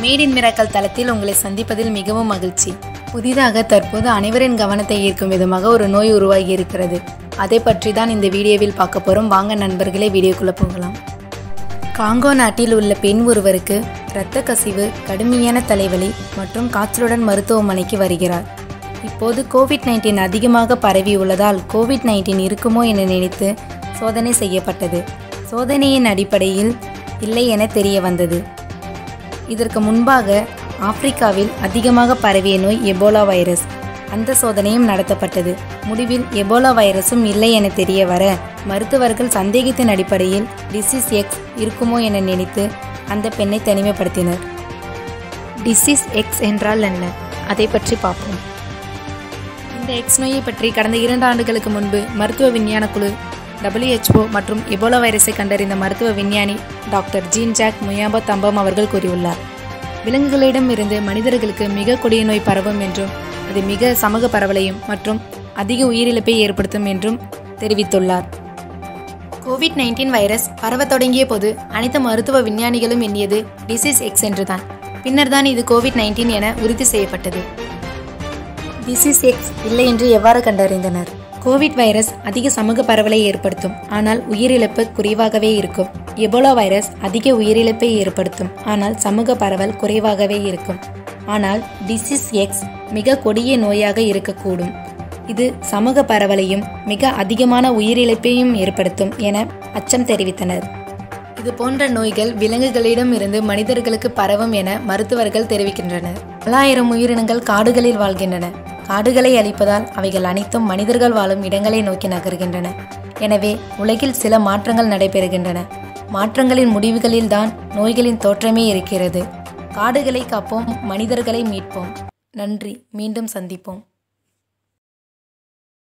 made in miracle தளத்தில் உங்களை சந்திப்பதில் மிகவும் மகிழ்ச்சி புதிதாக தற்போது அனைவரின் கவனத்தை ஈர்க்கும் விதமாக ஒரு நோய் உருவாகி இருக்கிறது அதை பற்றி தான் இந்த வீடியோவில் பார்க்க போகிறோம் வாங்க நண்பர்களே வீடியோக்குள்ளே போகலாம் காங்கோ நாட்டில் உள்ள பெண் ஒருவருக்கு இரத்த கசிவு கடுமையான தலைவலி மற்றும் காய்ச்சலுடன் மருத்துவமனைக்கு வருகிறார் இப்போது கோவிட் நைன்டீன் அதிகமாக பரவியுள்ளதால் கோவிட் நைன்டீன் இருக்குமோ என நினைத்து சோதனை செய்யப்பட்டது சோதனையின் அடிப்படையில் இல்லை என தெரிய வந்தது இதற்கு முன்பாக ஆப்பிரிக்காவில் அதிகமாக பரவிய நோய் எபோலா வைரஸ் அந்த சோதனையும் நடத்தப்பட்டது முடிவில் எபோலா வைரஸும் இல்லை என தெரிய வர மருத்துவர்கள் சந்தேகத்தின் அடிப்படையில் டிசீஸ் எக்ஸ் இருக்குமோ என நினைத்து அந்த பெண்ணை தனிமைப்படுத்தினர் டிசீஸ் எக்ஸ் என்றால் என்ன அதை பற்றி பார்ப்போம் இந்த எக்ஸ் நோயை பற்றி கடந்த இரண்டு ஆண்டுகளுக்கு முன்பு மருத்துவ விஞ்ஞான குழு WHO மற்றும் எபோலா வைரஸை கண்டறிந்த மருத்துவ விஞ்ஞானி doctor Jean Jacques Muyembe Tamfum அவர்கள் கூறியுள்ளார் விலங்குகளிடம் இருந்து மனிதர்களுக்கு மிக கொடிய நோய் பரவும் என்றும் அது மிக சமூக பரவலையும் மற்றும் அதிக உயிரிழப்பை ஏற்படுத்தும் என்றும் தெரிவித்துள்ளார் கோவிட் நைன்டீன் வைரஸ் பரவத் தொடங்கிய போது அனைத்து மருத்துவ விஞ்ஞானிகளும் எண்ணியது டிசீஸ் எக்ஸ் என்றுதான் பின்னர் தான் இது கோவிட் நைன்டீன் என உறுதி செய்யப்பட்டது டிசீஸ் எக்ஸ் இல்லை என்று எவ்வாறு கண்டறிந்தனர் கோவிட் வைரஸ் அதிக சமூக பரவலை ஏற்படுத்தும் ஆனால் உயிரிழப்பு குறைவாகவே இருக்கும் எபோலா வைரஸ் அதிக உயிரிழப்பை ஏற்படுத்தும் ஆனால் சமூக பரவல் குறைவாகவே இருக்கும் ஆனால் டிசீஸ் எக்ஸ் மிக கொடிய நோயாக இருக்கக்கூடும் இது சமூக பரவலையும் மிக அதிகமான உயிரிழப்பையும் ஏற்படுத்தும் என அச்சம் தெரிவித்தனர் இது போன்ற நோய்கள் விலங்குகளிடம் இருந்து மனிதர்களுக்கு பரவும் என மருத்துவர்கள் தெரிவிக்கின்றனர் பல்லாயிரம் உயிரினங்கள் காடுகளில் வாழ்கின்றன காடுகளை அழிப்பதால் அவைகள் அனைத்தும் மனிதர்கள் வாழும் இடங்களை நோக்கி நகர்கின்றன எனவே உலகில் சில மாற்றங்கள் நடைபெறுகின்றன மாற்றங்களின் முடிவுகளில்தான் நோய்களின் தோற்றமே இருக்கிறது காடுகளை காப்போம் மனிதர்களை மீட்போம் நன்றி மீண்டும் சந்திப்போம்